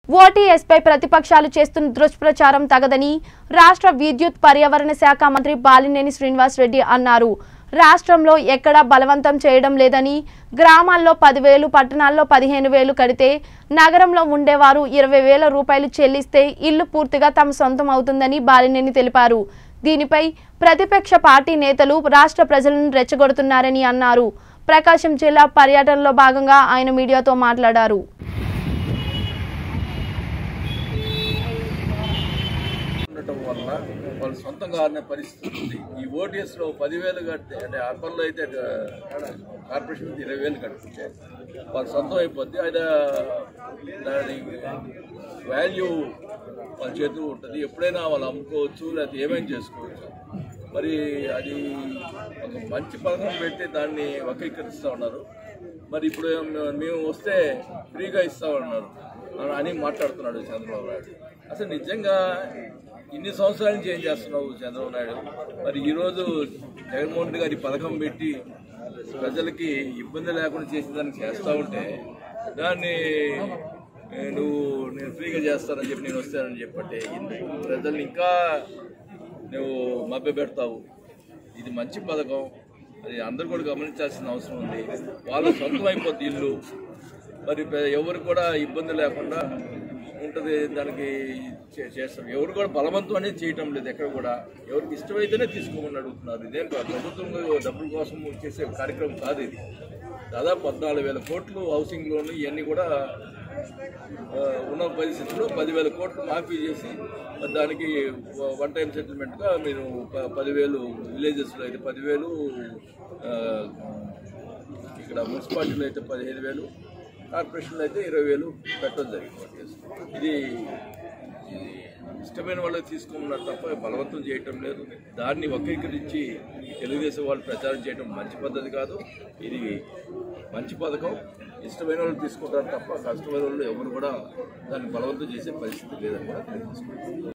ఓటీఎస్పై ప్రతిపక్షాలు చేస్తున్న దుష్ప్రచారం తగదని రాష్ట్ర విద్యుత్ పర్యావరణ శాఖ మంత్రి బాలినేని శ్రీనివాస్ రెడ్డి అన్నారు రాష్ట్రంలో ఎక్కడా బలవంతం చేయడం లేదని గ్రామాల్లో పదివేలు పట్టణాల్లో పదిహేను వేలు కడితే నగరంలో ఉండేవారు ఇరవై వేల రూపాయలు చెల్లిస్తే ఇల్లు పూర్తిగా తమ సొంతం అవుతుందని బాలినేని తెలిపారు దీనిపై ప్రతిపక్ష పార్టీ నేతలు రాష్ట్ర ప్రజలను రెచ్చగొడుతున్నారని అన్నారు ప్రకాశం జిల్లా పర్యటనలో భాగంగా ఆయన మీడియాతో మాట్లాడారు ఉండటం వల్ల వాళ్ళు సొంతంగా ఆడిన పరిస్థితి ఉంది ఈ ఓటీఎస్ లో పదివేలు కడితే అంటే అర్బన్లో అయితే కార్పొరేషన్ ఇరవై వేలు కట్టుకుంటే వాళ్ళు సొంతం అయిపోద్ది అది దాని వాల్యూ వాళ్ళ చేతిలో ఉంటుంది ఎప్పుడైనా వాళ్ళు అమ్ముకోవచ్చు లేకపోతే ఏమైనా చేసుకోవచ్చు మరి అది ఒక మంచి పథకం పెట్టి దాన్ని వక్రీకరిస్తూ ఉన్నారు మరి ఇప్పుడు ఏం- మేము వస్తే ఫ్రీగా ఇస్తా ఉన్నారు అని- అని మాట్లాడుతున్నాడు చంద్రబాబు నాయుడు అసలు నిజంగా ఇన్ని సంవత్సరాల నుంచి ఏం చేస్తున్నావు చంద్రబాబు నాయుడు మరి ఈరోజు జగన్మోహన్ రెడ్డి గారి పథకం పెట్టి ప్రజలకి ఇబ్బంది లేకుండా చేసేదానికి చేస్తూ ఉంటే దాన్ని ఏ, నువ్వు నేను ఫ్రీగా చేస్తానని చెప్పి నేను వస్తానని చెప్పంటే ఎందుకు ప్రజల్ని ఇంకా నువ్వు మభ్య పెడతావు ఇది మంచి పథకం అది అందరూ కూడా గమనించాల్సిన అవసరం ఉంది వాళ్ళ సొంతం అయిపోద్ది ఇల్లు మరి పె- ఎవరు కూడా ఇబ్బంది లేకుండా ఉంటుంది దానికి చే- చేస్తారు ఎవరు కూడా బలవంతం అనేది చేయటం లేదు ఎక్కడ కూడా ఎవరికి ఇష్టమైతేనే తీసుకోమని అడుగుతున్నారు ఇదేం కాదు ప్రభుత్వం డబ్బుల కోసం చేసే కార్యక్రమం కాదు ఇది దాదాపు పద్నాలుగు వేల కోట్లు హౌసింగ్ లోన్లు ఇవన్నీ కూడా ఆ, ఉన్న పరిస్థితుల్లో పదివేల కోట్లు మాఫీ చేసి దానికి వన్ టైం సెటిల్మెంట్గా మీరు ప- పదివేలు విలేజెస్లో అయితే పదివేలు ఆ, ఇక్కడ మున్సిపాలిటీలో అయితే పదిహేను వేలు కార్పొరేషన్లో అయితే ఇరవై వేలు పెట్టడం జరిగింది ఇది ఇది ఇష్టమైన వాళ్ళకి తీసుకోమన్నారు తప్ప బలవంతం చేయటం లేదు దాన్ని వక్రీకరించి తెలుగుదేశం వాళ్ళు ప్రచారం చేయడం మంచి పద్ధతి కాదు ఇది మంచి పథకం ఇష్టమైన వాళ్ళు తీసుకుంటారు తప్ప కష్టమైన వాళ్ళు ఎవరు కూడా దాన్ని బలవంతం చేసే పరిస్థితి లేదని కూడా తెలియజేసుకుంటున్నాను